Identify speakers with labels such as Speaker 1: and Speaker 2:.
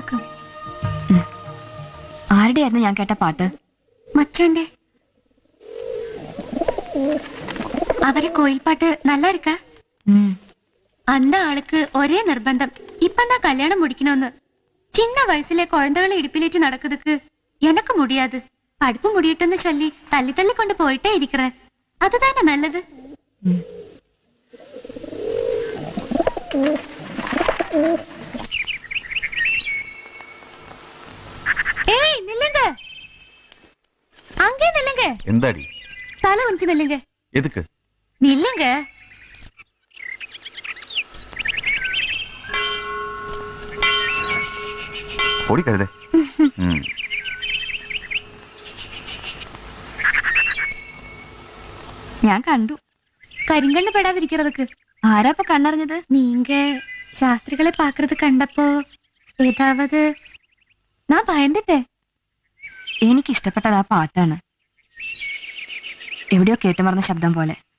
Speaker 1: നന്നാക്കും
Speaker 2: ആരുടെയായിരുന്നു ഞാൻ കേട്ട പാട്ട്
Speaker 1: മച്ചാന്റെ അവരെ കോയിൽപ്പാട്ട് நல்லா இருக்கா
Speaker 2: ഉം.
Speaker 1: அந்த ஆளுக்கு ஒரே நிர்பந்தம் இப்பதான் கல்யாணம் முடிக்கணும்னு சின்ன வயசுல குழந்தைகளை இடுப்பிலேറ്റ് நடக்குதுக்கு எனக்கு முடியாது പഠിപ്പ് മുടിയിട്ടെന്ന് ചൊല്ലി തല്ലി തല്ലി കൊണ്ട് പോയിട്ടേ ഇരിക്കറ അതുതാനെ നല്ലത് ഏയ് നില്ലുങ്ക അங்கே നില്ലുങ്ക
Speaker 3: എന്താടി
Speaker 1: തല ഉഞ്ചി നില്ലുങ്ക
Speaker 3: എതുക്ക്
Speaker 1: നില്ലുങ്ക
Speaker 3: ഓടിക്കഴുതേ ഉം.
Speaker 2: ഞാൻ കണ്ടു
Speaker 1: കരിങ്കണ്ണ് പെടാതിരിக்கிறதுக்கு
Speaker 2: ആരാപ്പൊ കണ്ണറിഞ്ഞത്
Speaker 1: நீங்க சாஸ்திரிகளை பாக்குறது கண்டப்போ ஏதாவது நான் பயந்துட்டேன்
Speaker 2: എനിക്ക് ഇഷ്ടപ്പെട്ടത് ആ പാട്ടാണ് എവിടെയോ കേട്ടുമറന്ന ശബ്ദം പോലെ